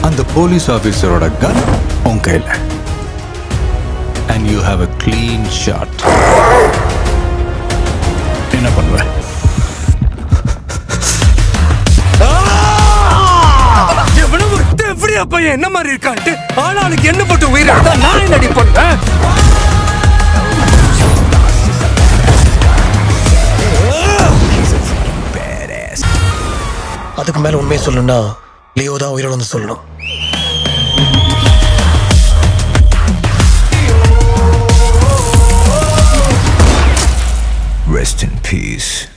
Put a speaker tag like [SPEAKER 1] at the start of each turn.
[SPEAKER 1] அந்த police ஆபீசரோட gun உன் கையில் and you have a clean shot என்ன பண்ணுவ
[SPEAKER 2] எவ்வளவு ஒரு தெவ்ரியா பையன் என்ன மாதிரி இருக்கான்ட்டு ஆளாளுக்கு என்ன போட்டு உயிரை நான் என்னடி பண்ணுவேன்
[SPEAKER 3] அதுக்கு மேல உண்மையை சொல்லணும்னா லியோ தான் உயிரோட வந்து சொல்லணும்
[SPEAKER 1] ரெஸ்ட் இன் பீஸ்